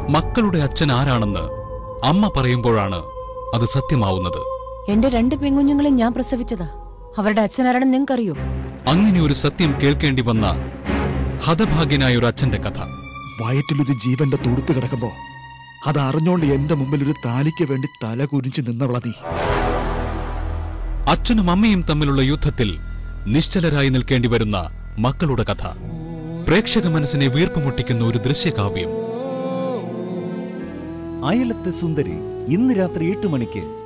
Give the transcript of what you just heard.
മക്കളുടെ അച്ഛൻ ആരാണെന്ന് അമ്മ പറയുമ്പോഴാണ് അത് സത്യമാവുന്നത് എന്റെ രണ്ട് പെങ്കുഞ്ഞുങ്ങളെ ഞാൻ പ്രസവിച്ചതാ അവരുടെ അച്ഛനാരാണെന്ന് നിങ്ങൾക്കറിയോ അങ്ങനെ ഒരു സത്യം കേൾക്കേണ്ടി വന്ന ഹതഭാഗ്യനായ ഒരു അച്ഛന്റെ കഥ വയറ്റിലൊരു ജീവന്റെ തുടുപ്പ് കിടക്കുമ്പോ അത് അറിഞ്ഞോണ്ട് എന്റെ മുമ്പിൽ ഒരു താലിക്ക് വേണ്ടി തല കുരിച്ച് നിന്നവള നീ അച്ഛനും അമ്മയും തമ്മിലുള്ള യുദ്ധത്തിൽ നിശ്ചലരായി നിൽക്കേണ്ടി വരുന്ന മക്കളുടെ കഥ പ്രേക്ഷക മനസ്സിനെ വീർപ്പുമുട്ടിക്കുന്ന ഒരു ദൃശ്യകാവ്യം അയലത്തെ സുന്ദരി ഇന്ന് രാത്രി എട്ട് മണിക്ക്